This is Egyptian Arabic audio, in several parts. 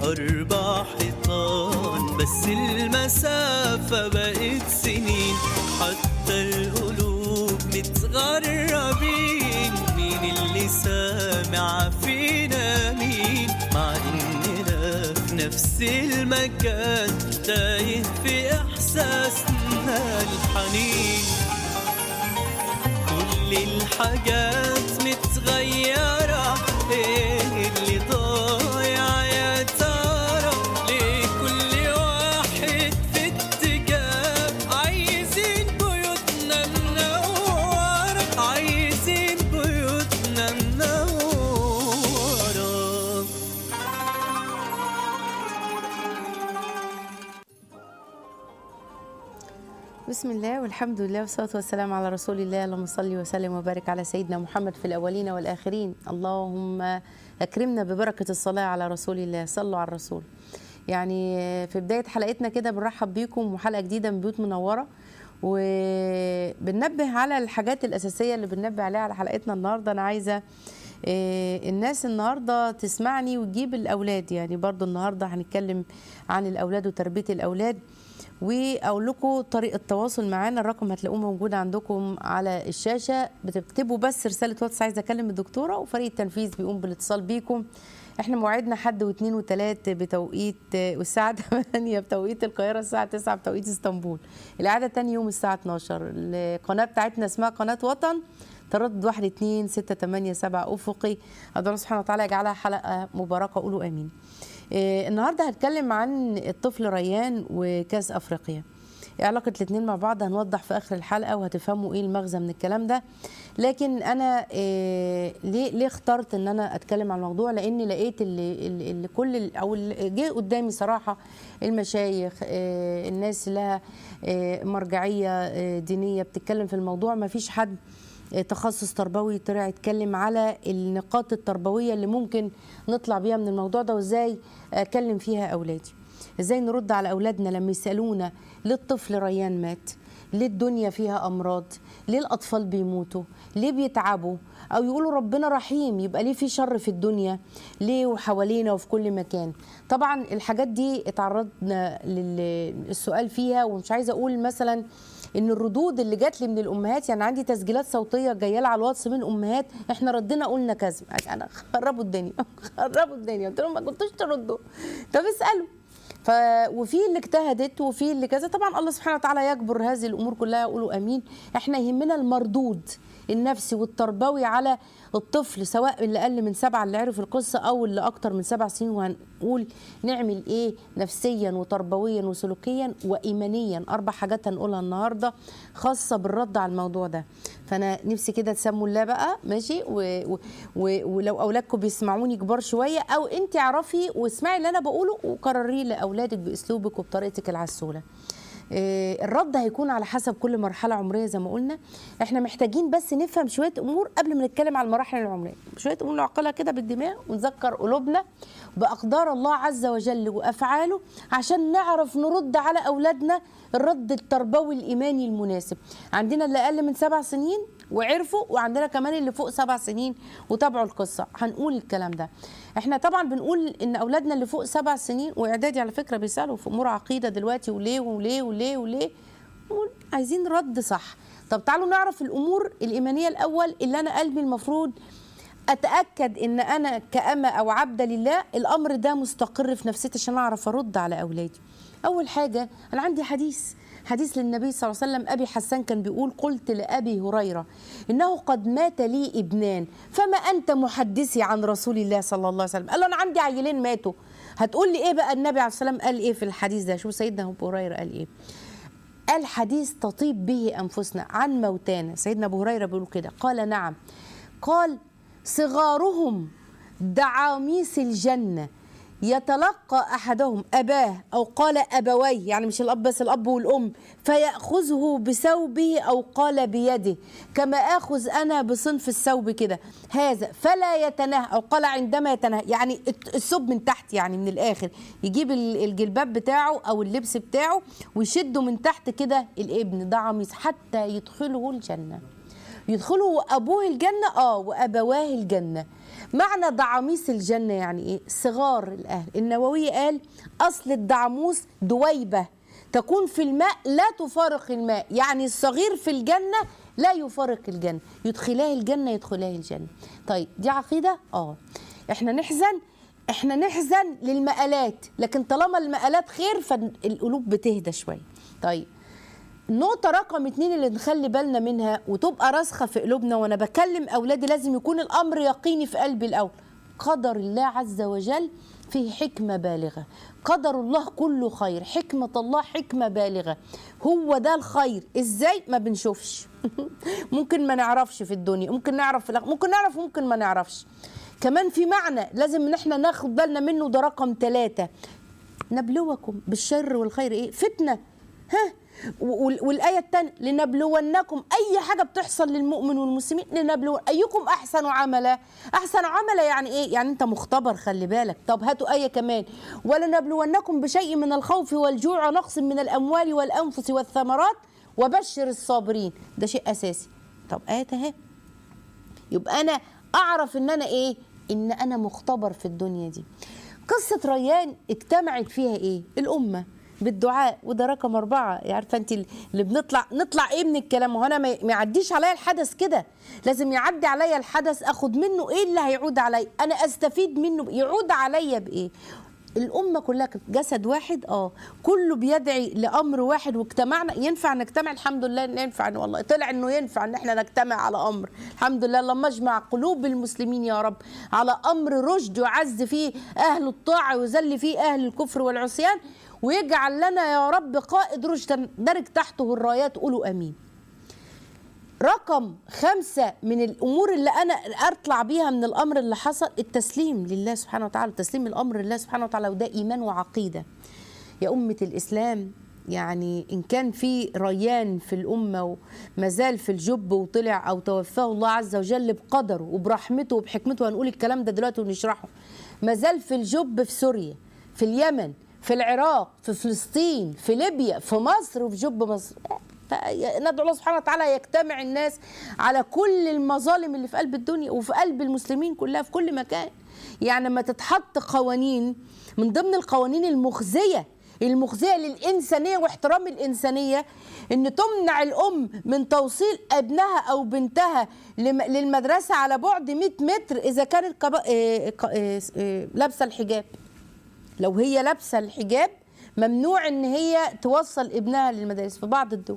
أربع حيطان بس المسافة بقت سنين حتى القلوب متغربين مين اللي سامع فينا مين مع إننا في نفس المكان تايه في إحساسنا الحنين كل الحاجات متغيرة ايه اللي ضايع يا ترى ليه كل واحد في اتجاه عايزين بيوتنا منورة عايزين بيوتنا منورة بسم الله والحمد لله والصلاة والسلام على رسول الله اللهم صل وسلم وبارك على سيدنا محمد في الأولين والآخرين اللهم أكرمنا ببركة الصلاة على رسول الله صلوا على الرسول يعني في بداية حلقتنا كده بنرحب بيكم وحلقة جديدة من بيوت منورة وبننبه على الحاجات الأساسية اللي بننبه عليها على حلقتنا النهاردة أنا عايزة آه، الناس النهارده تسمعني وتجيب الاولاد يعني برضو النهارده هنتكلم عن الاولاد وتربيه الاولاد واقول لكم طريقه التواصل معانا الرقم هتلاقوه موجود عندكم على الشاشه بتكتبوا بس رساله واتس عايزه اكلم الدكتوره وفريق التنفيذ بيقوم بالاتصال بيكم احنا موعدنا حد واثنين وثلاث بتوقيت والساعه 8 بتوقيت القاهره الساعه 9 بتوقيت اسطنبول العاده تاني يوم الساعه 12 القناه بتاعتنا اسمها قناه وطن تردد واحد اتنين ستة تمانية سبعة أفقي أدعو الله سبحانه وتعالى يجعلها حلقة مباركة قولوا آمين إيه، النهاردة هتكلم عن الطفل ريان وكاس أفريقيا إيه علاقة الاتنين مع بعض هنوضح في آخر الحلقة وهتفهموا إيه المغزى من الكلام ده لكن أنا إيه ليه ليه اخترت إن أنا أتكلم عن الموضوع لأني لقيت اللي, اللي اللي كل ال- أو اللي جه قدامي صراحة المشايخ إيه الناس لها إيه مرجعية إيه دينية بتتكلم في الموضوع ما فيش حد تخصص تربوي طلع يتكلم على النقاط التربويه اللي ممكن نطلع بيها من الموضوع ده وازاي اكلم فيها اولادي ازاي نرد على اولادنا لما يسالونا ليه الطفل ريان مات ليه الدنيا فيها امراض ليه الاطفال بيموتوا ليه بيتعبوا او يقولوا ربنا رحيم يبقى ليه في شر في الدنيا ليه وحوالينا وفي كل مكان طبعا الحاجات دي اتعرضنا للسؤال فيها ومش عايزه اقول مثلا ان الردود اللي جات لي من الامهات يعني عندي تسجيلات صوتيه جايه لي على الواتس من امهات احنا ردنا قلنا كذا انا خربوا الدنيا خربوا الدنيا قلت لهم ما كنتوش تردوا طب اسالوا ف وفي اللي اجتهدت وفي اللي كذا طبعا الله سبحانه وتعالى يجبر هذه الامور كلها يقولوا امين احنا يهمنا المردود النفسي والتربوي على الطفل سواء اللي اقل من سبعه اللي عرف القصه او اللي اكتر من سبع سنين وهنقول نعمل ايه نفسيا وتربويا وسلوكيا وايمانيا اربع حاجات هنقولها النهارده خاصه بالرد على الموضوع ده فانا نفسي كده تسموا الله بقى ماشي و... و... و... ولو اولادكم بيسمعوني كبار شويه او انت اعرفي واسمعي اللي انا بقوله وكرريه لاولادك باسلوبك وبطريقتك العسوله آه، الرد هيكون على حسب كل مرحله عمريه زي ما قلنا احنا محتاجين بس نفهم شويه امور قبل ما نتكلم على المراحل العمريه شويه امور نعقلها كده بالدماغ ونذكر قلوبنا باقدار الله عز وجل وافعاله عشان نعرف نرد على اولادنا الرد التربوي الايماني المناسب عندنا اللي اقل من سبع سنين وعرفوا وعندنا كمان اللي فوق سبع سنين وتابعوا القصه هنقول الكلام ده احنا طبعا بنقول ان اولادنا اللي فوق سبع سنين واعدادي على فكره بيسالوا في امور عقيده دلوقتي وليه وليه وليه وليه نقول عايزين رد صح طب تعالوا نعرف الامور الايمانيه الاول اللي انا قلبي المفروض اتاكد ان انا كأمة او عبده لله الامر ده مستقر في نفسيتي عشان اعرف ارد على اولادي اول حاجه انا عندي حديث حديث للنبي صلى الله عليه وسلم ابي حسان كان بيقول قلت لابي هريره انه قد مات لي ابنان فما انت محدثي عن رسول الله صلى الله عليه وسلم قال له انا عندي عيلين ماتوا هتقول لي ايه بقى النبي عليه الصلاه والسلام قال ايه في الحديث ده شوف سيدنا ابو هريره قال ايه قال حديث تطيب به انفسنا عن موتانا سيدنا ابو هريره بيقول كده قال نعم قال صغارهم دعاميس الجنه يتلقى احدهم اباه او قال ابويه يعني مش الاب بس الاب والام فياخذه بثوبه او قال بيده كما اخذ انا بصنف الثوب كده هذا فلا يتنهى او قال عندما يتنهى يعني الثوب من تحت يعني من الاخر يجيب الجلباب بتاعه او اللبس بتاعه ويشده من تحت كده الابن ده عميص حتى يدخله الجنه يدخله ابوه الجنه اه وابواه الجنه معنى دعاميس الجنة يعني إيه؟ صغار الأهل النووي قال أصل الدعموس دويبة تكون في الماء لا تفارق الماء يعني الصغير في الجنة لا يفارق الجنة يدخلاه الجنة يدخلاه الجنة طيب دي عقيدة اه احنا نحزن احنا نحزن للمقالات لكن طالما المقالات خير فالقلوب بتهدى شوية طيب النقطة رقم اتنين اللي نخلي بالنا منها وتبقى راسخة في قلوبنا وانا بكلم اولادي لازم يكون الامر يقيني في قلبي الاول قدر الله عز وجل فيه حكمة بالغة قدر الله كله خير حكمة الله حكمة بالغة هو ده الخير ازاي ما بنشوفش ممكن ما نعرفش في الدنيا ممكن نعرف في الآخرة. ممكن نعرف ممكن ما نعرفش كمان في معنى لازم ان احنا ناخد بالنا منه ده رقم ثلاثة نبلوكم بالشر والخير ايه فتنة ها وال- والآية الثانية لنبلونكم أي حاجة بتحصل للمؤمن والمسلمين لنبلو أيكم أحسن عملا أحسن عملا يعني إيه؟ يعني أنت مختبر خلي بالك طب هاتوا آية كمان ولنبلونكم بشيء من الخوف والجوع ونقص من الأموال والأنفس والثمرات وبشر الصابرين ده شيء أساسي طب آية أهي يبقى انا اعرف ان انا ايه ان انا مختبر في الدنيا دي قصه ريان اجتمعت فيها ايه الامه بالدعاء وده رقم أربعة يعني عارفة أنت اللي بنطلع نطلع إيه من الكلام وأنا ما ما يعديش عليا الحدث كده لازم يعدي عليا الحدث أخد منه إيه اللي هيعود عليا أنا أستفيد منه يعود عليا بإيه الأمة كلها كانت جسد واحد اه كله بيدعي لأمر واحد واجتمعنا ينفع نجتمع الحمد لله إن ينفع والله طلع إنه ينفع إن احنا نجتمع على أمر الحمد لله اللهم اجمع قلوب المسلمين يا رب على أمر رشد يعز فيه أهل الطاعة ويذل فيه أهل الكفر والعصيان ويجعل لنا يا رب قائد رشد درج تحته الرايات قولوا أمين رقم خمسة من الأمور اللي أنا أطلع بيها من الأمر اللي حصل التسليم لله سبحانه وتعالى تسليم الأمر لله سبحانه وتعالى وده إيمان وعقيدة يا أمة الإسلام يعني إن كان في ريان في الأمة وما زال في الجب وطلع أو توفاه الله عز وجل بقدره وبرحمته وبحكمته هنقول الكلام ده دلوقتي ونشرحه ما زال في الجب في سوريا في اليمن في العراق في فلسطين في ليبيا في مصر وفي جب مصر ندعو الله سبحانه وتعالى يجتمع الناس على كل المظالم اللي في قلب الدنيا وفي قلب المسلمين كلها في كل مكان يعني لما تتحط قوانين من ضمن القوانين المخزيه المخزيه للانسانيه واحترام الانسانيه ان تمنع الام من توصيل ابنها او بنتها لم- للمدرسه على بعد 100 متر اذا كانت كب- آه، ك- آه، آه، لابسه الحجاب لو هي لابسه الحجاب ممنوع ان هي توصل ابنها للمدارس في بعض الدول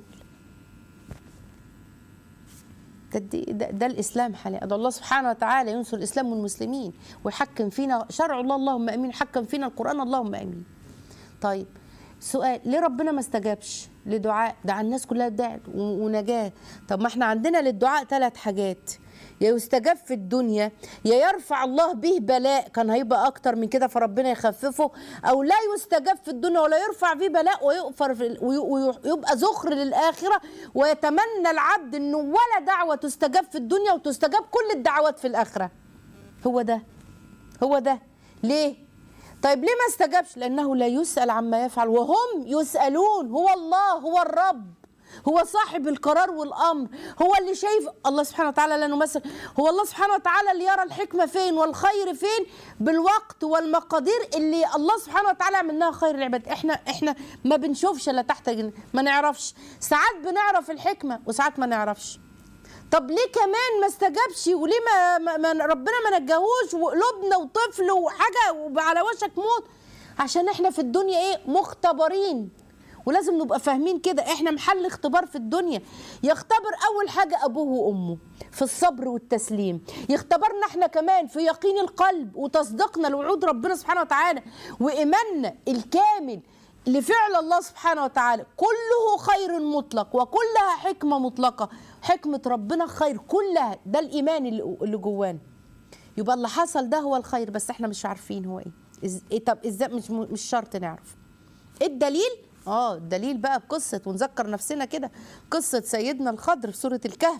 ده, دي- ده, ده الاسلام حاليا ادعو الله سبحانه وتعالى ينصر الاسلام والمسلمين ويحكم فينا شرع الله اللهم امين حكم فينا القران اللهم امين طيب سؤال ليه ربنا ما استجابش لدعاء ده على الناس كلها دعت و- ونجاه طب ما احنا عندنا للدعاء ثلاث حاجات يا يستجاب في الدنيا يا يرفع الله به بلاء كان هيبقى اكتر من كده فربنا يخففه او لا يستجاب في الدنيا ولا يرفع فيه بلاء ويغفر في وي- وي- ويبقى ذخر للاخره ويتمنى العبد انه ولا دعوه تستجاب في الدنيا وتستجاب كل الدعوات في الاخره هو ده هو ده ليه طيب ليه ما استجابش لانه لا يسال عما يفعل وهم يسالون هو الله هو الرب هو صاحب القرار والامر هو اللي شايف الله سبحانه وتعالى لا نمثل هو الله سبحانه وتعالى اللي يرى الحكمه فين والخير فين بالوقت والمقادير اللي الله سبحانه وتعالى عملناها خير العباد احنا احنا ما بنشوفش الا تحت جن- ما نعرفش ساعات بنعرف الحكمه وساعات ما نعرفش طب ليه كمان ما استجابش وليه ما, ما, ما ربنا ما نجاهوش وقلوبنا وطفل وحاجه وعلى وشك موت عشان احنا في الدنيا ايه مختبرين ولازم نبقى فاهمين كده احنا محل اختبار في الدنيا يختبر اول حاجه ابوه وامه في الصبر والتسليم يختبرنا احنا كمان في يقين القلب وتصديقنا لوعود ربنا سبحانه وتعالى وايماننا الكامل لفعل الله سبحانه وتعالى كله خير مطلق وكلها حكمة مطلقة حكمة ربنا خير كلها ده الإيمان اللي اللي جوانا يبقى اللي حصل ده هو الخير بس احنا مش عارفين هو ايه إز... إيه طب ازاي مش مش شرط نعرف ايه الدليل اه الدليل بقى بقصة ونذكر نفسنا كده قصة سيدنا الخضر في سورة الكهف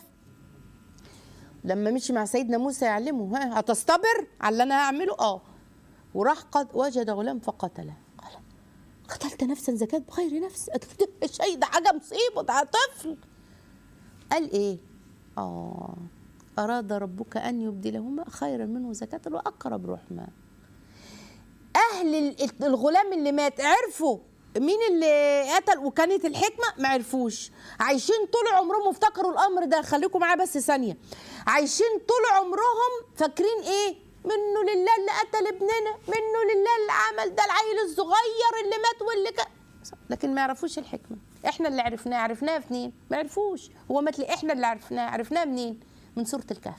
لما مشي مع سيدنا موسى يعلمه ها هتصطبر على اللي انا هعمله اه وراح قد وجد غلام فقتله قال قتلت نفسا زكاة بغير نفس أتكتب شيء ده حاجة مصيبة ده طفل قال ايه اه أراد ربك أن يبدلهما خيرا منه زكاة وأقرب رحمة أهل ال- الغلام اللي مات عرفوا مين اللي قتل وكانت الحكمة ما عرفوش عايشين طول عمرهم افتكروا الأمر ده خليكم معايا بس ثانية عايشين طول عمرهم فاكرين إيه منه لله اللي قتل ابننا منه لله اللي عمل ده العيل الصغير اللي مات واللي كان لكن ما يعرفوش الحكمة احنا اللي عرفناها عرفناها منين ما عرفوش هو مات ليه؟ احنا اللي عرفناها عرفناها منين من سورة الكهف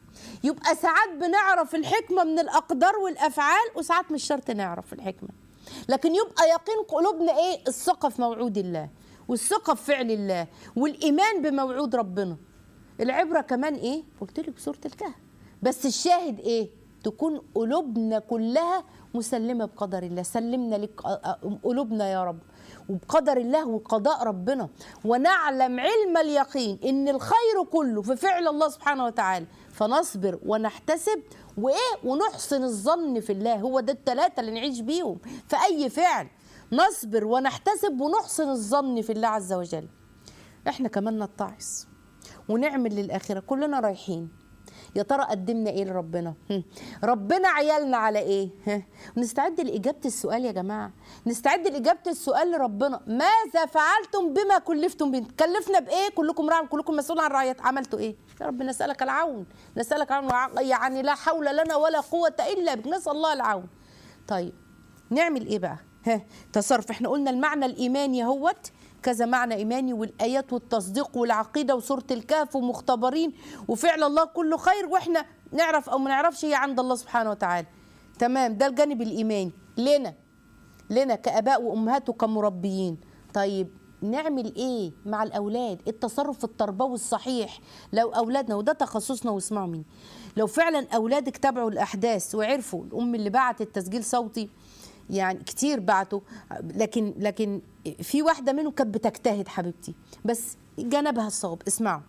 يبقى ساعات بنعرف الحكمة من الأقدار والأفعال وساعات مش شرط نعرف الحكمة لكن يبقى يقين قلوبنا إيه الثقة في موعود الله والثقة في فعل الله والإيمان بموعود ربنا العبرة كمان إيه قلت لك سورة الكهف بس الشاهد إيه تكون قلوبنا كلها مسلمة بقدر الله سلمنا لك قلوبنا يا رب وبقدر الله وقضاء ربنا ونعلم علم اليقين ان الخير كله في فعل الله سبحانه وتعالى فنصبر ونحتسب وايه ونحسن الظن في الله هو ده الثلاثه اللي نعيش بيهم في اي فعل نصبر ونحتسب ونحسن الظن في الله عز وجل احنا كمان نتعظ ونعمل للاخره كلنا رايحين يا ترى قدمنا ايه لربنا هم. ربنا عيالنا على ايه ها. نستعد لاجابه السؤال يا جماعه نستعد لاجابه السؤال لربنا ماذا فعلتم بما كلفتم به كلفنا بايه كلكم راع كلكم مسؤول عن رعية عملتوا ايه يا رب نسالك العون نسالك العون يعني لا حول لنا ولا قوه الا بك نسال الله العون طيب نعمل ايه بقى ها تصرف احنا قلنا المعنى الايماني اهوت كذا معنى ايماني والايات والتصديق والعقيده وسوره الكهف ومختبرين وفعل الله كله خير واحنا نعرف او ما نعرفش هي عند الله سبحانه وتعالى تمام ده الجانب الايماني لنا لنا كاباء وامهات وكمربيين طيب نعمل ايه مع الاولاد التصرف التربوي الصحيح لو اولادنا وده تخصصنا واسمعوا مني لو فعلا اولادك تابعوا الاحداث وعرفوا الام اللي بعت التسجيل صوتي يعني كتير بعتوا لكن لكن في واحده منهم كانت بتجتهد حبيبتي بس جنبها الصواب اسمعوا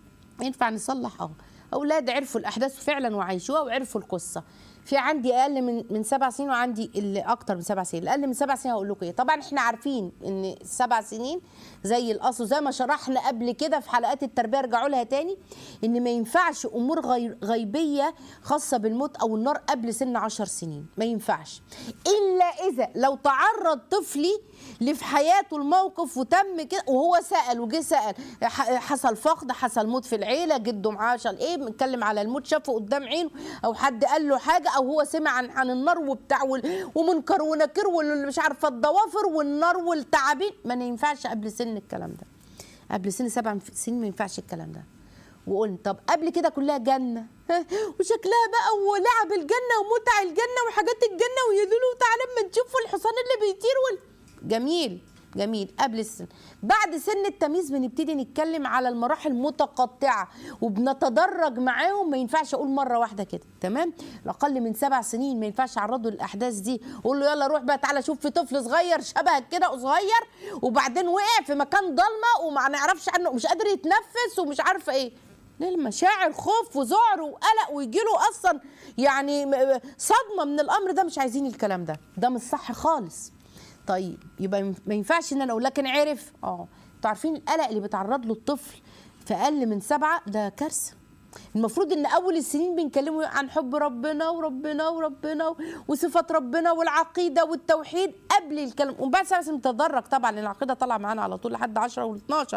ينفع نصلح اه اولاد عرفوا الاحداث فعلا وعايشوها وعرفوا القصه في عندي اقل من من سبع سنين وعندي اللي اكتر من سبع سنين الاقل من سبع سنين هقول لكم ايه طبعا احنا عارفين ان سبع سنين زي الاصل زي ما شرحنا قبل كده في حلقات التربيه ارجعوا لها تاني ان ما ينفعش امور غير غيبيه خاصه بالموت او النار قبل سن عشر سنين ما ينفعش الا اذا لو تعرض طفلي اللي في حياته الموقف وتم كده وهو سال وجه سال ح- حصل فقد حصل موت في العيله جده معاه شال ايه بنتكلم على الموت شافه قدام عينه او حد قال له حاجه او هو سمع عن عن النار وبتاع وال- ومنكر ونكر واللي مش عارفه الضوافر والنار والتعابين ما ينفعش قبل سن الكلام ده قبل سن سبع سنين ما ينفعش الكلام ده وقلنا طب قبل كده كلها جنه ها، وشكلها بقى ولعب الجنه ومتع الجنه وحاجات الجنه ويقولوا له تعالى اما تشوفوا الحصان اللي بيطير وال... جميل جميل قبل السن بعد سن التمييز بنبتدي نتكلم على المراحل متقطعه وبنتدرج معاهم ما ينفعش اقول مره واحده كده تمام الاقل من سبع سنين ما ينفعش اعرضه للاحداث دي اقول له يلا روح بقى تعالى شوف في طفل صغير شبهك كده صغير وبعدين وقع في مكان ضلمه وما نعرفش عنه مش قادر يتنفس ومش عارفه ايه ليه المشاعر خوف وذعر وقلق ويجي له اصلا يعني م- صدمه من الامر ده مش عايزين الكلام ده ده مش صح خالص طيب يبقى ما ينفعش ان انا اقول لكن عرف اه انتوا عارفين القلق اللي بيتعرض له الطفل في اقل من سبعه ده كارثه المفروض ان اول السنين بنكلمه عن حب ربنا وربنا وربنا وصفات ربنا والعقيده والتوحيد قبل الكلام وبعد سبع سنين تدرج طبعا لان العقيده طالعه معانا على طول لحد 10 و12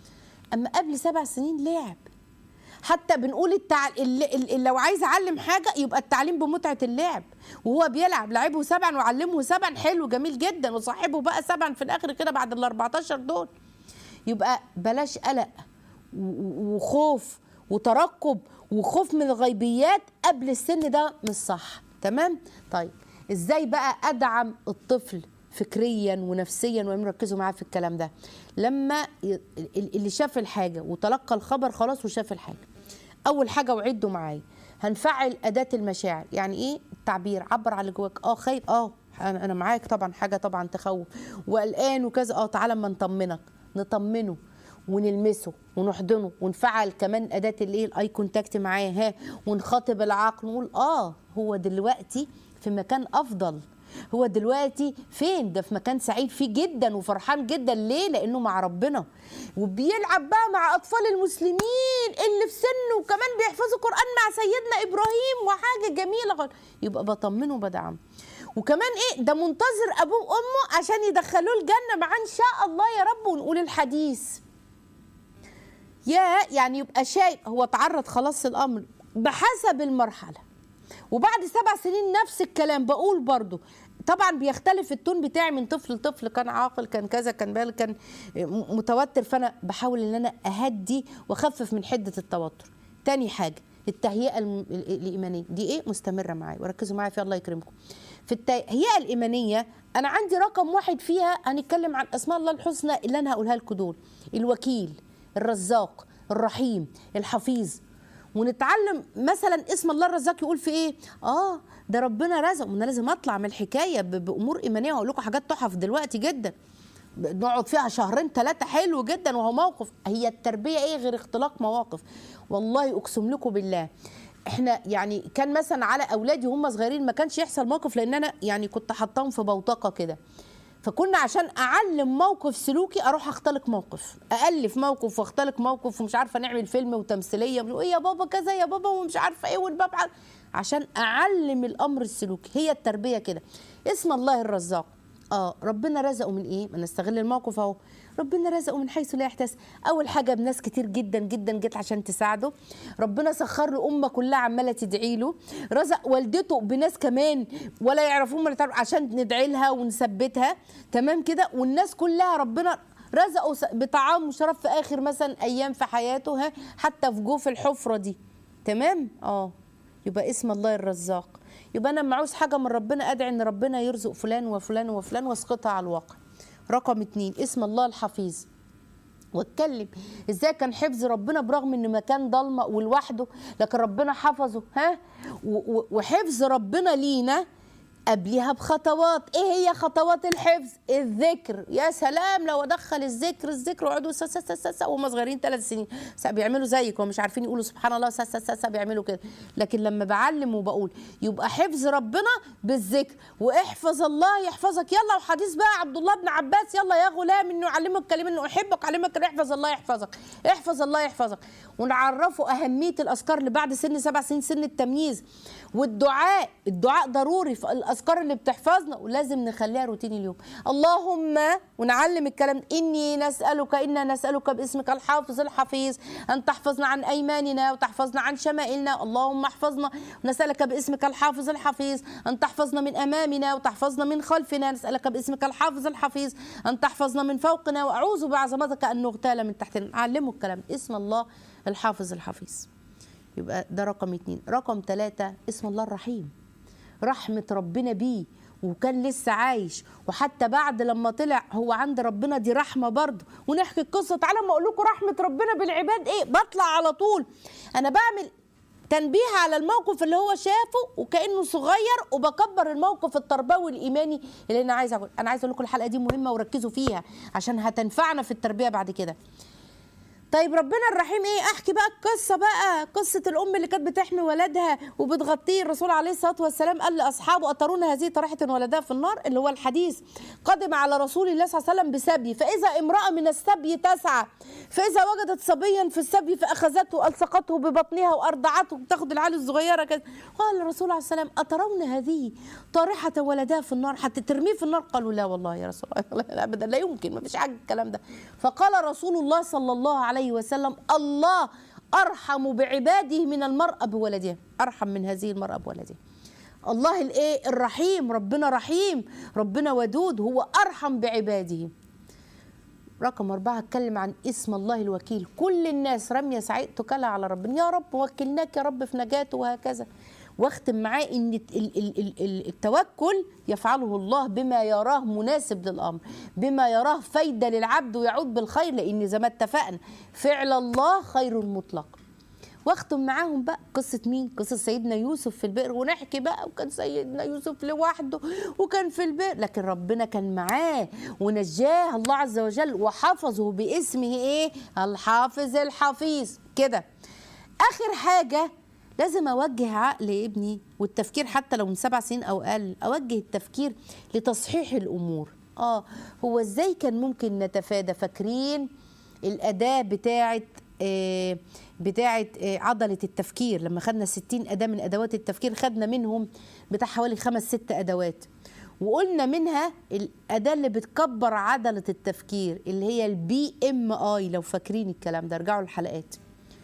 اما قبل سبع سنين لعب حتى بنقول التع... ال... ال... ال... لو عايز اعلم حاجه يبقى التعليم بمتعه اللعب وهو بيلعب لعبه سبعا وعلمه سبعا حلو جميل جدا وصاحبه بقى سبعا في الاخر كده بعد ال 14 دول يبقى بلاش قلق و- و- وخوف وترقب وخوف من الغيبيات قبل السن ده مش صح تمام طيب ازاي بقى ادعم الطفل فكريا ونفسيا ونركزوا معاه في الكلام ده لما ي- ال- اللي شاف الحاجه وتلقى الخبر خلاص وشاف الحاجه اول حاجه وعدوا معايا هنفعل اداه المشاعر يعني ايه التعبير عبر عن اللي جواك اه خايف اه انا أنا معاك طبعا حاجه طبعا تخوف وقلقان وكذا اه تعالى اما نطمنك نطمنه ونلمسه ونحضنه ونفعل كمان اداه الايه الاي كونتاكت معاه ها ونخاطب العقل ونقول اه هو دلوقتي في مكان افضل هو دلوقتي فين ده في مكان سعيد فيه جدا وفرحان جدا ليه لانه مع ربنا وبيلعب بقى مع اطفال المسلمين اللي في سنه وكمان بيحفظوا قران مع سيدنا ابراهيم وحاجه جميله خالص. يبقى بطمنه وبدعمه وكمان ايه ده منتظر ابوه وامه عشان يدخلوه الجنه معاه ان شاء الله يا رب ونقول الحديث يا يعني يبقى شايف هو تعرض خلاص الامر بحسب المرحله وبعد سبع سنين نفس الكلام بقول برضو طبعا بيختلف التون بتاعي من طفل لطفل كان عاقل كان كذا كان بالغ كان م- متوتر فانا بحاول ان انا اهدي واخفف من حده التوتر تاني حاجه التهيئه الم- ال- الايمانيه دي ايه مستمره معايا وركزوا معايا فيها الله يكرمكم في التهيئه الايمانيه انا عندي رقم واحد فيها هنتكلم عن اسماء الله الحسنى اللي انا هقولها لكم دول الوكيل الرزاق الرحيم الحفيظ ونتعلم مثلا اسم الله الرزاق يقول في ايه اه ده ربنا رزق وانا لازم اطلع من الحكايه ب- بامور ايمانيه واقول لكم حاجات تحف دلوقتي جدا نقعد فيها شهرين ثلاثة حلو جدا وهو موقف هي التربية ايه غير اختلاق مواقف والله اقسم لكم بالله احنا يعني كان مثلا على اولادي وهم صغيرين ما كانش يحصل موقف لان انا يعني كنت حاطاهم في بوتقه كده فكنا عشان اعلم موقف سلوكي اروح اختلق موقف الف موقف واختلق موقف ومش عارفه نعمل فيلم وتمثيليه وايه يا بابا كذا يا بابا ومش عارفه ايه والباب ع- عشان اعلم الامر السلوكي هي التربيه كده اسم الله الرزاق اه ربنا رزقه من ايه ما نستغل الموقف اهو ربنا رزقه من حيث لا يحتسب اول حاجه بناس كتير جدا جدا جت عشان تساعده ربنا سخر له امه كلها عماله تدعي له رزق والدته بناس كمان ولا يعرفون ولا تعرف عشان ندعي لها ونثبتها تمام كده والناس كلها ربنا رزقه س- بطعام وشراب في اخر مثلا ايام في حياته ها حتى في جوف الحفره دي تمام اه يبقى اسم الله الرزاق يبقى انا لما عاوز حاجه من ربنا ادعي ان ربنا يرزق فلان وفلان وفلان واسقطها على الواقع رقم اتنين اسم الله الحفيظ واتكلم ازاي كان حفظ ربنا برغم ان مكان ضلمه ولوحده لكن ربنا حفظه ها و- و- وحفظ ربنا لينا قبلها بخطوات ايه هي خطوات الحفظ الذكر يا سلام لو ادخل الذكر الذكر ويقعدوا سا سا سا سا سا وهم صغيرين ثلاث سنين سا بيعملوا زيك ومش عارفين يقولوا سبحان الله سا سا سا سا بيعملوا كده لكن لما بعلم وبقول يبقى حفظ ربنا بالذكر واحفظ الله يحفظك يلا وحديث بقى عبد الله بن عباس يلا يا غلام انه يعلمك كلمه انه احبك علمك إنه احفظ الله يحفظك احفظ الله يحفظك ونعرفه اهميه الاذكار اللي بعد سن سبع سنين سن التمييز والدعاء الدعاء ضروري في الاذكار اللي بتحفظنا ولازم نخليها روتين اليوم اللهم ونعلم الكلام ده. اني نسالك انا نسالك باسمك الحافظ الحفيظ ان تحفظنا عن ايماننا وتحفظنا عن شمائلنا اللهم احفظنا ونسالك باسمك الحافظ الحفيظ ان تحفظنا من امامنا وتحفظنا من خلفنا نسالك باسمك الحافظ الحفيظ ان تحفظنا من فوقنا واعوذ بعظمتك ان نغتال من تحتنا علموا الكلام اسم الله الحافظ الحفيظ يبقى ده رقم اتنين رقم ثلاثة اسم الله الرحيم رحمة ربنا بيه وكان لسه عايش وحتى بعد لما طلع هو عند ربنا دي رحمة برضه ونحكي القصة تعالى ما اقول لكم رحمة ربنا بالعباد ايه بطلع على طول انا بعمل تنبيه على الموقف اللي هو شافه وكانه صغير وبكبر الموقف التربوي الايماني اللي انا عايزه اقول انا عايزه اقول لكم الحلقه دي مهمه وركزوا فيها عشان هتنفعنا في التربيه بعد كده طيب ربنا الرحيم ايه احكي بقى القصه بقى قصه الام اللي كانت بتحمي ولدها وبتغطيه الرسول عليه الصلاه والسلام قال لاصحابه اترون هذه طريحه ولدها في النار اللي هو الحديث قدم على رسول الله صلى الله عليه وسلم بسبي فاذا امراه من السبي تسعى فاذا وجدت صبيا في السبي فاخذته والصقته ببطنها وارضعته بتاخد العيال الصغيره كده قال الرسول عليه السلام اترون هذه طارحه ولدها في النار حتى ترميه في النار قالوا لا والله يا رسول الله لا ابدا لا يمكن ما فيش حاجه الكلام ده فقال رسول الله صلى الله عليه وسلم الله ارحم بعباده من المراه بولدها ارحم من هذه المراه بولدها الله الايه الرحيم ربنا رحيم ربنا ودود هو ارحم بعباده رقم أربعة اتكلم عن اسم الله الوكيل كل الناس رمية سعيد تكلها على ربنا يا رب وكلناك يا رب في نجاته وهكذا واختم معاه ان ال- ال- ال- ال- التوكل يفعله الله بما يراه مناسب للامر بما يراه فايده للعبد ويعود بالخير لان زي ما اتفقنا فعل الله خير مطلق واختم معاهم بقى قصة مين؟ قصة سيدنا يوسف في البئر ونحكي بقى وكان سيدنا يوسف لوحده وكان في البئر لكن ربنا كان معاه ونجاه الله عز وجل وحفظه باسمه ايه؟ الحافظ الحفيظ كده آخر حاجة لازم اوجه عقل ابني والتفكير حتى لو من سبع سنين او اقل اوجه التفكير لتصحيح الامور اه هو ازاي كان ممكن نتفادى فاكرين الاداه بتاعه آه بتاعه آه عضله التفكير لما خدنا 60 اداه من ادوات التفكير خدنا منهم بتاع حوالي خمس ست ادوات وقلنا منها الاداه اللي بتكبر عضله التفكير اللي هي البي ام اي لو فاكرين الكلام ده ارجعوا الحلقات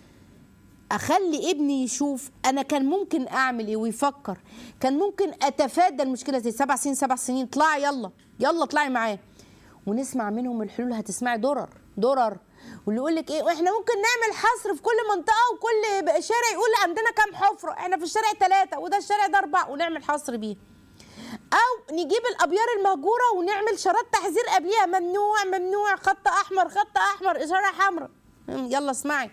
اخلي ابني يشوف انا كان ممكن اعمل ايه ويفكر كان ممكن اتفادى المشكله زي سبع سنين سبع سنين اطلعي يلا يلا اطلعي معاه ونسمع منهم الحلول هتسمعي درر درر واللي يقول لك ايه واحنا ممكن نعمل حصر في كل منطقه وكل شارع يقول عندنا كام حفره احنا في الشارع ثلاثه وده الشارع ده اربعه ونعمل حصر بيه او نجيب الابيار المهجوره ونعمل شرات تحذير قبليها ممنوع ممنوع خط احمر خط احمر اشاره حمراء يلا اسمعي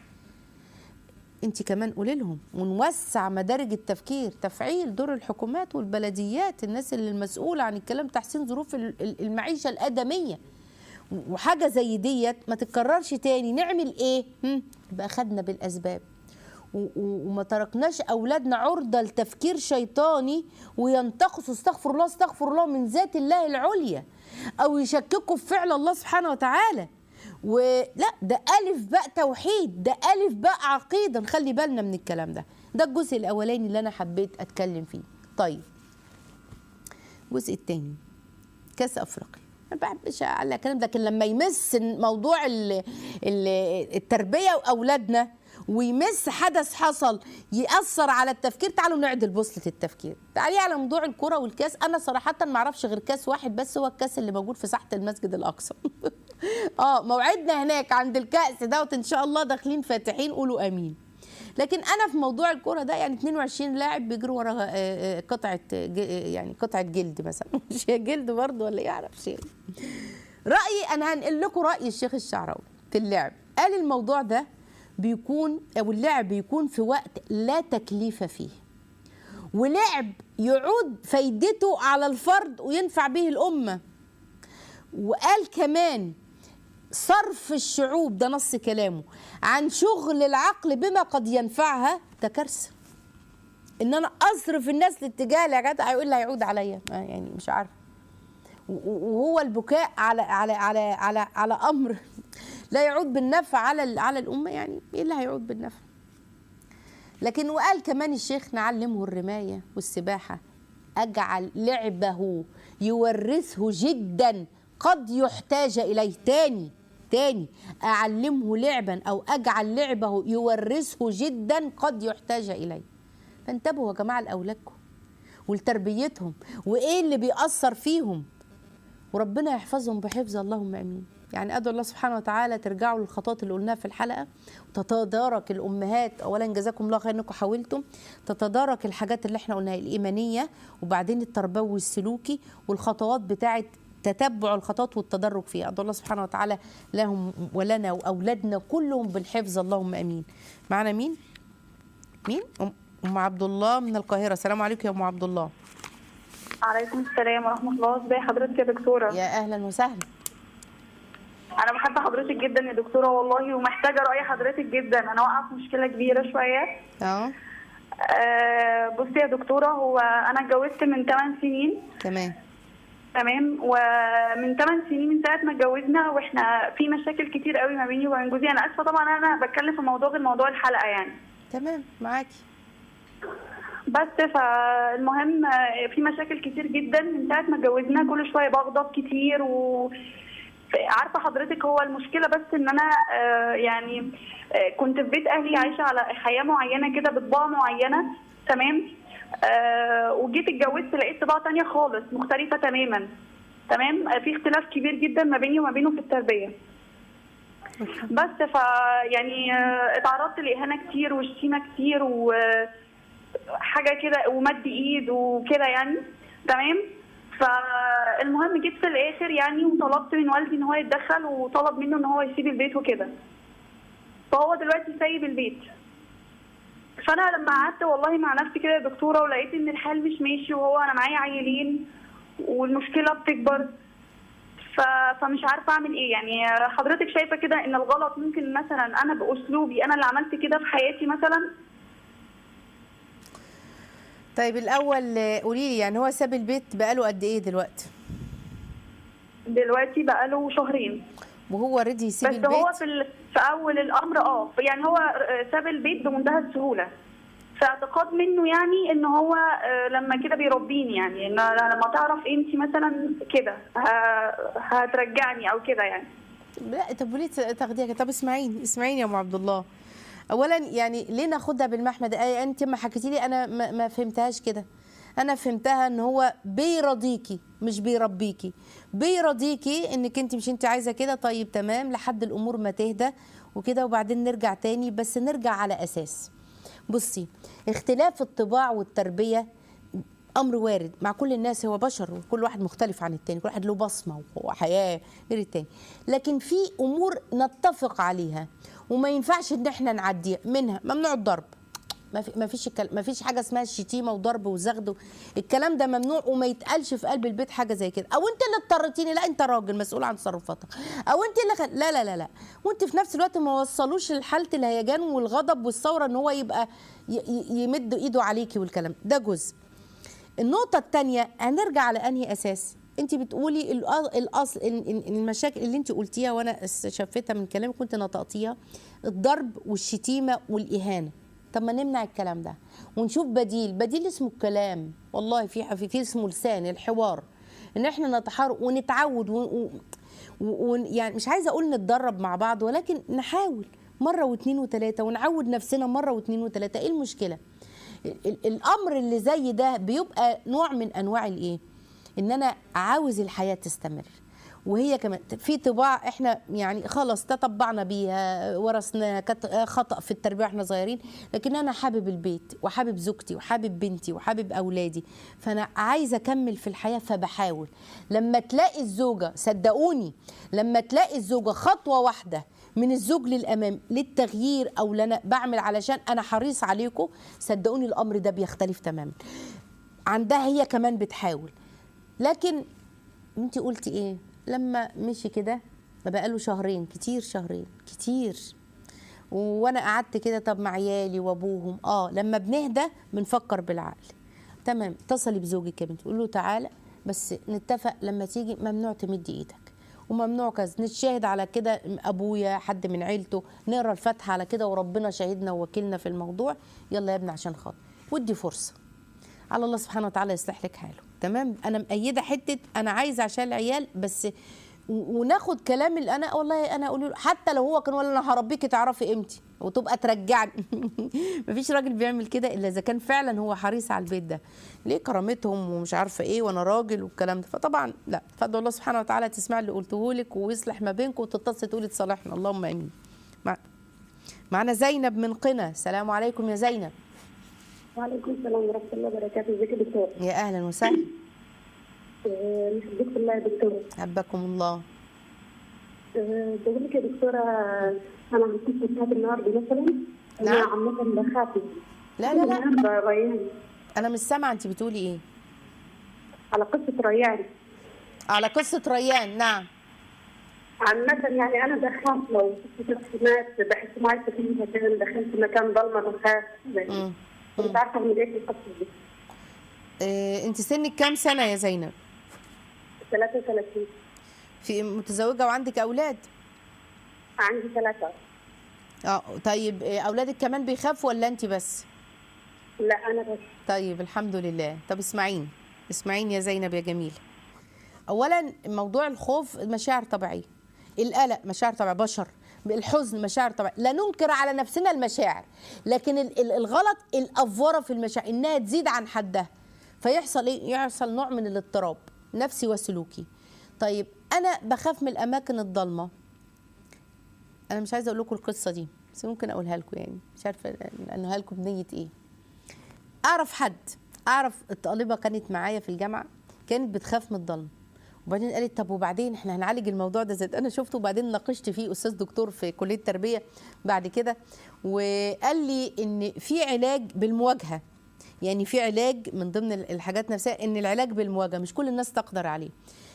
انت كمان قولي لهم ونوسع مدارج التفكير تفعيل دور الحكومات والبلديات الناس اللي المسؤوله عن الكلام تحسين ظروف المعيشه الادميه وحاجه زي ديت ما تتكررش تاني نعمل ايه يبقى خدنا بالاسباب وما تركناش اولادنا عرضه لتفكير شيطاني وينتقصوا استغفر الله استغفر الله من ذات الله العليا او يشككوا في فعل الله سبحانه وتعالى ولا ده ألف باء توحيد ده ألف باء عقيدة نخلي بالنا من الكلام ده ده الجزء الأولاني اللي أنا حبيت أتكلم فيه طيب الجزء الثاني كأس أفريقيا ما بحبش على الكلام لكن لما يمس موضوع ال ال التربية وأولادنا ويمس حدث حصل يأثر على التفكير تعالوا نعدل بوصلة التفكير تعالي على موضوع الكرة والكاس أنا صراحة ما أعرفش غير كاس واحد بس هو الكاس اللي موجود في ساحة المسجد الأقصى اه موعدنا هناك عند الكأس دوت إن شاء الله داخلين فاتحين قولوا آمين لكن انا في موضوع الكوره ده يعني 22 لاعب بيجروا ورا قطعه يعني قطعه جلد مثلا مش هي جلد برضه ولا يعرف شيء رايي انا هنقل لكم راي الشيخ الشعراوي في اللعب قال الموضوع ده بيكون او اللعب بيكون في وقت لا تكليف فيه ولعب يعود فايدته على الفرد وينفع به الامه وقال كمان صرف الشعوب ده نص كلامه عن شغل العقل بما قد ينفعها ده كارثه ان انا اصرف الناس لاتجاه يا جدع هيقول لي هيعود عليا يعني مش عارفه وهو البكاء على على على على على امر لا يعود بالنفع على على الامه يعني ايه اللي هيعود بالنفع لكن وقال كمان الشيخ نعلمه الرمايه والسباحه اجعل لعبه يورثه جدا قد يحتاج اليه تاني تاني اعلمه لعبا او اجعل لعبه يورثه جدا قد يحتاج اليه فانتبهوا يا جماعه لاولادكم ولتربيتهم وايه اللي بيأثر فيهم وربنا يحفظهم بحفظ اللهم امين يعني ادعو الله سبحانه وتعالى ترجعوا للخطوات اللي قلناها في الحلقه وتتدارك الامهات اولا جزاكم الله خير انكم حاولتم تتدارك الحاجات اللي احنا قلناها الايمانيه وبعدين التربوي السلوكي والخطوات بتاعه تتبع الخطوات والتدرج فيها ادعو الله سبحانه وتعالى لهم ولنا واولادنا كلهم بالحفظ اللهم امين معنا مين مين ام عبد الله من القاهره السلام عليكم يا ام عبد الله عليكم السلام ورحمه الله ازي حضرتك يا دكتوره يا اهلا وسهلا انا بحب حضرتك جدا يا دكتوره والله ومحتاجه راي حضرتك جدا انا واقعه في مشكله كبيره شويه اه آه بصي يا دكتوره هو انا اتجوزت من 8 سنين تمام تمام ومن 8 سنين من ساعه ما اتجوزنا واحنا في مشاكل كتير قوي ما بيني وبين جوزي انا اسفه طبعا انا بتكلم في موضوع غير موضوع الحلقه يعني تمام معاكي بس فالمهم في مشاكل كتير جدا من ساعه ما اتجوزنا كل شويه بغضب كتير و عارفه حضرتك هو المشكله بس ان انا يعني كنت في بيت اهلي عايشه على حياه معينه كده بطباع معينه تمام آه وجيت اتجوزت لقيت طباع تانية خالص مختلفة تماما تمام في اختلاف كبير جدا ما بيني وما بينه في التربية بس ف يعني آه اتعرضت لإهانة كتير وشتيمة كتير وحاجة كده ومد إيد وكده يعني تمام فالمهم جيت في الآخر يعني وطلبت من والدي إن هو يتدخل وطلب منه إن هو يسيب البيت وكده فهو دلوقتي سايب البيت فانا لما قعدت والله مع نفسي كده يا دكتوره ولقيت ان الحال مش ماشي وهو انا معايا عيلين والمشكله بتكبر ف... فمش عارفه اعمل ايه يعني حضرتك شايفه كده ان الغلط ممكن مثلا انا باسلوبي انا اللي عملت كده في حياتي مثلا طيب الاول آه، قولي لي يعني هو ساب البيت بقاله قد ايه دلوقتي دلوقتي بقاله شهرين وهو رضي يسيب بس البيت هو في ال... في اول الامر اه يعني هو آه، ساب البيت بمنتهى السهوله في اعتقاد منه يعني ان هو آه، لما كده بيربيني يعني ان أنا لما تعرف قيمتي مثلا كده ه- هترجعني او كده يعني لا طب وليه تاخديها كده؟ طب اسمعيني اسمعيني يا ام عبد الله اولا يعني ليه ناخدها بالمحمد آه انت ما حكيتي لي انا ما, ما فهمتهاش كده انا فهمتها ان هو بيرضيكي مش بيربيكي بيرضيكي انك انت مش انت عايزه كده طيب تمام لحد الامور ما تهدى وكده وبعدين نرجع تاني بس نرجع على اساس بصي اختلاف الطباع والتربيه امر وارد مع كل الناس هو بشر وكل واحد مختلف عن التاني كل واحد له بصمه وحياه غير التاني لكن في امور نتفق عليها وما ينفعش ان احنا نعديها منها ممنوع الضرب ما في ما فيش الكل- ما فيش حاجه اسمها الشتيمه وضرب وزغد و- الكلام ده ممنوع وما يتقالش في قلب البيت حاجه زي كده او انت اللي اضطريتيني لا انت راجل مسؤول عن تصرفاتك او انت اللي خل... لا لا لا لا وانت في نفس الوقت ما وصلوش لحاله الهيجان والغضب والثوره ان هو يبقى ي... ي- يمد ايده عليكي والكلام ده جزء النقطة الثانية هنرجع على أنهي أساس؟ أنت بتقولي الأ- الأصل ال- ال- المشاكل اللي أنت قلتيها وأنا شفتها من كلامك كنت نطقتيها الضرب والشتيمة والإهانة طب ما نمنع الكلام ده ونشوف بديل بديل اسمه الكلام والله في في في اسمه لسان الحوار ان احنا نتحارب ونتعود و... و... و... يعني مش عايزه اقول نتدرب مع بعض ولكن نحاول مره واثنين وثلاثه ونعود نفسنا مره واثنين وثلاثه ايه المشكله ال- ال- الامر اللي زي ده بيبقى نوع من انواع الايه ان انا عاوز الحياه تستمر وهي كمان في طباع احنا يعني خلاص تطبعنا بيها ورثناها كانت خطا في التربيه واحنا صغيرين لكن انا حابب البيت وحابب زوجتي وحابب بنتي وحابب اولادي فانا عايزه اكمل في الحياه فبحاول لما تلاقي الزوجه صدقوني لما تلاقي الزوجه خطوه واحده من الزوج للامام للتغيير او لنا بعمل علشان انا حريص عليكم صدقوني الامر ده بيختلف تماما عندها هي كمان بتحاول لكن انت قلتي ايه لما مشي كده ما بقاله شهرين كتير شهرين كتير وانا قعدت كده طب مع عيالي وابوهم اه لما بنهدى بنفكر بالعقل تمام اتصلي بزوجك يا بنتي قول له تعالى بس نتفق لما تيجي ممنوع تمدي ايدك وممنوع كذا نتشاهد على كده ابويا حد من عيلته نقرا الفاتحه على كده وربنا شاهدنا ووكلنا في الموضوع يلا يا ابني عشان خاطر ودي فرصه على الله سبحانه وتعالى يصلح لك حاله تمام انا مأيده حته انا عايزه عشان العيال بس و- وناخد كلام اللي انا والله انا اقول له حتى لو هو كان ولا انا هربيكي تعرفي قيمتي وتبقى ترجعني مفيش راجل بيعمل كده الا اذا كان فعلا هو حريص على البيت ده ليه كرامتهم ومش عارفه ايه وانا راجل والكلام ده فطبعا لا فادعو الله سبحانه وتعالى تسمع اللي قلته لك ويصلح ما بينكم وتتصل تقولي تصالحنا اللهم امين مع... معنا زينب من قنا السلام عليكم يا زينب وعليكم السلام ورحمة الله وبركاته، ازيك يا دكتور؟ يا اهلا وسهلا آه، يخليك بالله يا دكتور. حبكم الله آه، بقول لك يا دكتورة أنا عن قصة بتاعت النهاردة مثلا أنا نعم. عامة بخاف لا لا لا النهاردة ريان انا مش سامعه انت بتقولي ايه على قصة ريان على قصه ريان نعم عامة يعني أنا بخاف لو شفت ناس بحس معي في مكان دخلت مكان ضلمة بخاف مم. مش عارفة أعمل إيه في القصة دي إيه انت سنك كام سنه يا زينب 33 في متزوجه وعندك اولاد عندي ثلاثة اه طيب إيه اولادك كمان بيخافوا ولا انت بس لا أنا بس طيب الحمد لله طب اسمعيني اسمعيني يا زينب يا جميل اولا موضوع الخوف مشاعر طبيعيه القلق مشاعر طبيعيه بشر الحزن مشاعر طبيعيه لا ننكر على نفسنا المشاعر لكن ال- ال- الغلط الافوره في المشاعر انها تزيد عن حدها فيحصل ايه يحصل نوع من الاضطراب نفسي وسلوكي طيب انا بخاف من الاماكن الضلمه انا مش عايزه اقول لكم القصه دي بس ممكن اقولها لكم يعني مش عارفه انها لكم بنيه ايه اعرف حد اعرف الطالبه كانت معايا في الجامعه كانت بتخاف من الضلمه وبعدين قالت طب وبعدين احنا هنعالج الموضوع ده زي انا شفته وبعدين ناقشت فيه استاذ دكتور في كليه التربيه بعد كده وقال لي ان في علاج بالمواجهه يعني في علاج من ضمن الحاجات نفسها ان العلاج بالمواجهه مش كل الناس تقدر عليه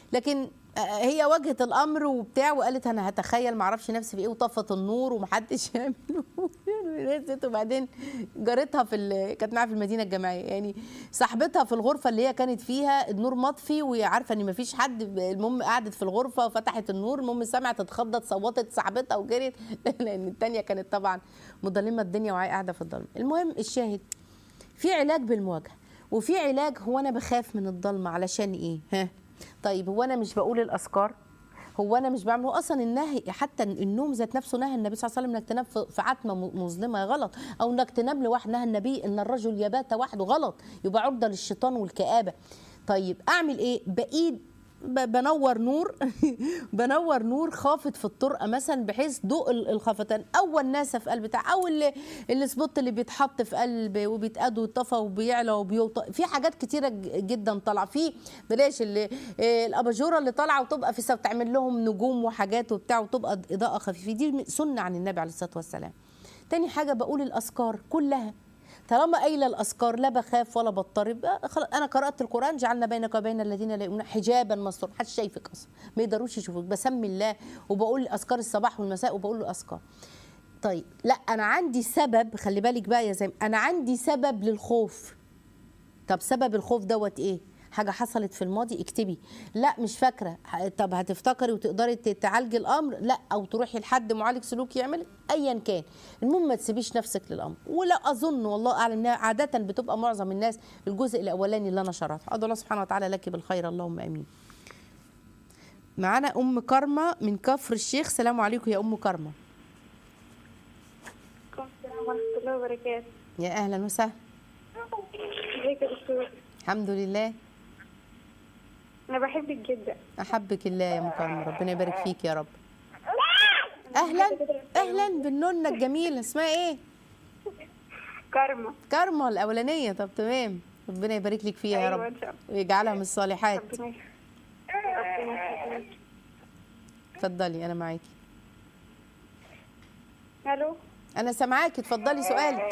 لكن آه، هي واجهت الامر وبتاع وقالت انا هتخيل ما اعرفش نفسي في ايه وطفت النور ومحدش يعمل نزلت وبعدين جارتها في ال... كانت معاها في المدينه الجامعيه يعني صاحبتها في الغرفه اللي هي كانت فيها النور مطفي وهي عارفه ان مفيش حد المهم قعدت في الغرفه وفتحت النور المهم سمعت اتخضت صوتت صاحبتها وجريت لان التانيه كانت طبعا مظلمه الدنيا وهي قاعده في الضلمه المهم الشاهد في علاج بالمواجهه وفي علاج هو انا بخاف من الضلمه علشان ايه ها طيب هو انا مش بقول الاذكار هو انا مش بعمل هو اصلا النهي حتى النوم ذات نفسه نهى النبي صلى الله عليه وسلم انك تنام في في عتمه م- مظلمه غلط او انك تنام لوحدك نهى النبي ان الرجل يبات وحده غلط يبقى عرضه للشيطان والكآبه طيب اعمل ايه بايد ب- بنور نور بنور نور خافت في الطرقه مثلا بحيث ضوء ال- الخفتان اول ناسه في قلب بتاع او ال- السبوت اللي بيتحط في قلب وبيتقاد ويطفى وبيعلى وبيوطى في حاجات كتيره ج- جدا طالعه في بلاش اللي آه، الاباجوره اللي طالعه وتبقى في سب تعمل لهم نجوم وحاجات وبتاع وتبقى اضاءه خفيفه دي سنه عن النبي عليه الصلاه والسلام تاني حاجه بقول الاذكار كلها طالما قايله الاذكار لا بخاف ولا بضطرب آه، خلاص انا قرات القران جعلنا بينك وبين الذين لا يؤمنون حجابا مستورا محدش شايفك اصلا ما يقدروش يشوفوك بسمي الله وبقول اذكار الصباح والمساء وبقول له اذكار طيب لا انا عندي سبب خلي بالك بقى يا زي انا عندي سبب للخوف طب سبب الخوف دوت ايه حاجه حصلت في الماضي اكتبي لا مش فاكره ه- طب هتفتكري وتقدري ت- تعالجي الامر لا او تروحي لحد معالج سلوكي يعمل ايا كان المهم ما تسيبيش نفسك للامر ولا اظن والله اعلم انها عاده بتبقى معظم الناس الجزء الاولاني اللي انا شرحته ادعو الله سبحانه وتعالى لك بالخير اللهم امين معانا ام كرمه من كفر الشيخ سلام عليكم يا ام كرمه السلام ورحمة الله وبركاته يا اهلا وسهلا ازيك يا دكتور الحمد لله انا بحبك جدا احبك الله يا ام كرمه ربنا يبارك فيك يا رب اهلا اهلا بالنونه الجميله اسمها ايه كارما كرمه الاولانيه طب تمام ربنا يبارك لك فيها يا أيوة رب إن شاء الله. ويجعلها من الصالحات ربنا يخ- ربنا يخليك. اتفضلي انا معاكي الو انا سامعاكي اتفضلي سؤالك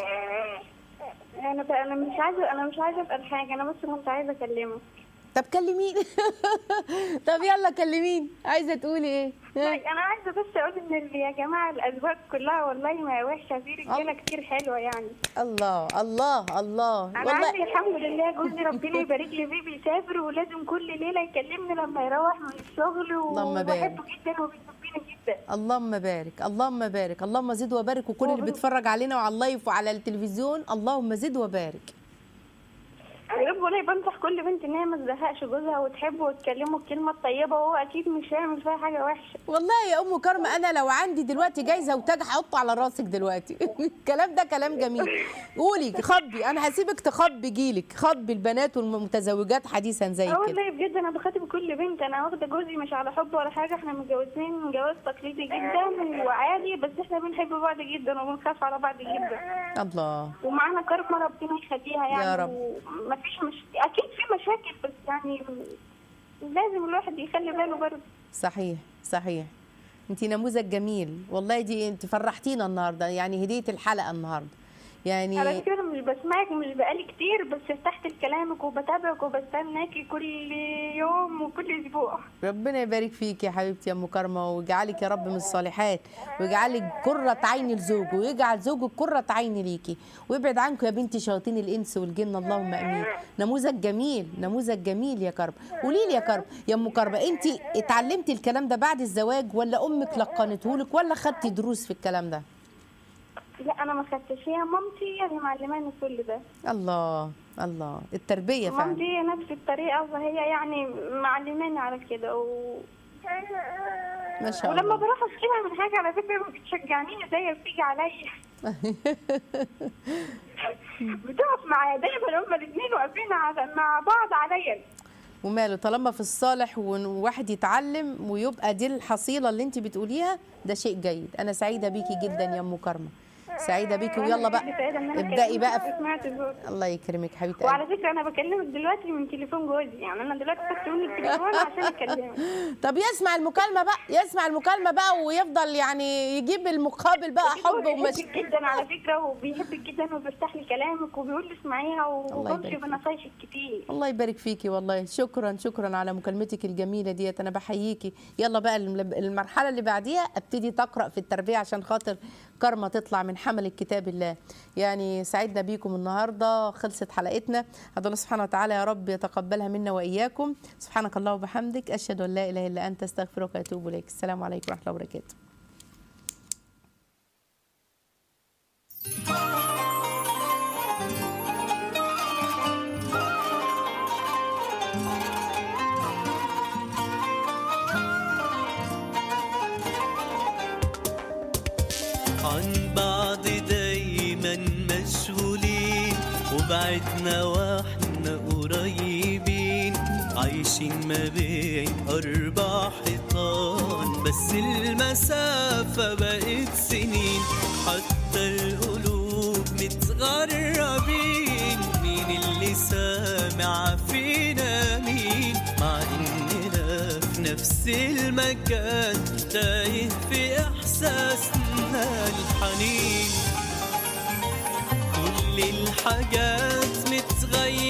انا ب... انا مش عايزه انا مش عايزه اسال حاجه انا بس كنت عايزه اكلمه طب كلميني طب يلا كلميني عايزه تقولي ايه ها؟ انا عايزه بس اقول ان ال- يا جماعه الازواج كلها والله ما وحشه في رجاله الله. كتير حلوه يعني الله الله الله انا عندي الحمد لله جوزي ربنا يبارك لي فيه بيسافر ولازم كل ليله يكلمني لما يروح من الشغل اللهم بارك. وبحبه جدا وبيحبني جدا اللهم بارك اللهم بارك اللهم زد وبارك وكل اللي بيتفرج علينا وعلى اللايف وعلى التلفزيون اللهم زد وبارك يا رب والله بنصح كل بنت ان هي ما تزهقش جوزها وتحبه وتكلمه الكلمه الطيبه وهو اكيد مش هيعمل فيها حاجه وحشه والله يا ام كرمه انا لو عندي دلوقتي جايزه وتاج هحطه على راسك دلوقتي الكلام ده كلام جميل قولي خبي انا هسيبك تخبي جيلك خبي البنات والمتزوجات حديثا زي اه كده والله بجد انا بخاطب كل بنت انا واخده جوزي مش على حب ولا حاجه احنا متجوزين جواز تقليدي جدا وعادي بس احنا بنحب بعض جدا وبنخاف على بعض جدا الله ومعانا كرمه ربنا يخليها يعني يا رب. ومفيش مش اكيد في مشاكل بس يعني لازم الواحد يخلي باله برضه صحيح صحيح انت نموذج جميل والله دي انت فرحتينا النهارده يعني هديه الحلقه النهارده على يعني فكره انا مش بسمعك ومش بقالي كتير بس ارتحت لكلامك وبتابعك وبستناكي كل يوم وكل اسبوع ربنا يبارك فيك يا حبيبتي يا ام كرمه ويجعلك يا رب من الصالحات ويجعلك قرة عين لزوجه ويجعل زوجك قرة عين ليكي ويبعد عنكم يا بنتي شياطين الانس والجن اللهم امين نموذج جميل نموذج جميل يا كرم قولي لي يا كرم يا ام كرمه انت اتعلمتي الكلام ده بعد الزواج ولا امك لقنته لك ولا خدتي دروس في الكلام ده لا انا ما خدتش هي مامتي هي اللي معلماني كل ده الله الله التربيه فعلا مامتي هي نفس الطريقه فهي يعني معلماني على كده و... ما شاء ولما الله بروح اشتكيها من حاجه على فكره ما بتشجعنيش زي بتيجي عليا بتقف معايا دايما هما الاثنين واقفين على- مع بعض عليا وماله طالما في الصالح وإن وواحد يتعلم ويبقى دي الحصيله اللي انت بتقوليها ده شيء جيد انا سعيده بيكي جدا يا ام كرمه سعيده بيكي ويلا بقى سعيدة إن أنا ابدأي بقى كلمتك وسمعت صوتك. الله يكرمك حبيبتي وعلى قلبي. فكرة أنا بكلمك دلوقتي من تليفون جوزي يعني أنا دلوقتي خدت مني التليفون عشان أكلمك طب يسمع المكالمه بقى يسمع المكالمه بقى ويفضل يعني يجيب المقابل بقى حب ومشي بيحبك جدا على فكرة وبيحبك جدا وبيفتح لي كلامك وبيقول لي اسمعيها الله وبمشي يبارك. بنصايحك كتير الله يبارك فيكي والله شكرا شكرا على مكالمتك الجميله ديت انا بحييكي يلا بقى الم- المرحله اللي بعديها ابتدي تقرا في التربيه عشان خاطر كرمه تطلع من حمل الكتاب الله يعني سعدنا بيكم النهارده خلصت حلقتنا ادعو الله سبحانه وتعالى يا رب يتقبلها منا واياكم سبحانك الله وبحمدك اشهد ان لا اله الا انت استغفرك واتوب اليك السلام عليكم ورحمه الله وبركاته عن بعض دايما مشغولين وبعدنا واحنا قريبين عايشين ما بين أربع حيطان بس المسافة بقت سنين حتى القلوب متغربين مين اللي سامع فينا مين مع إننا في نفس المكان تايه في إحساسنا الحنين كل الحاجات متغيرة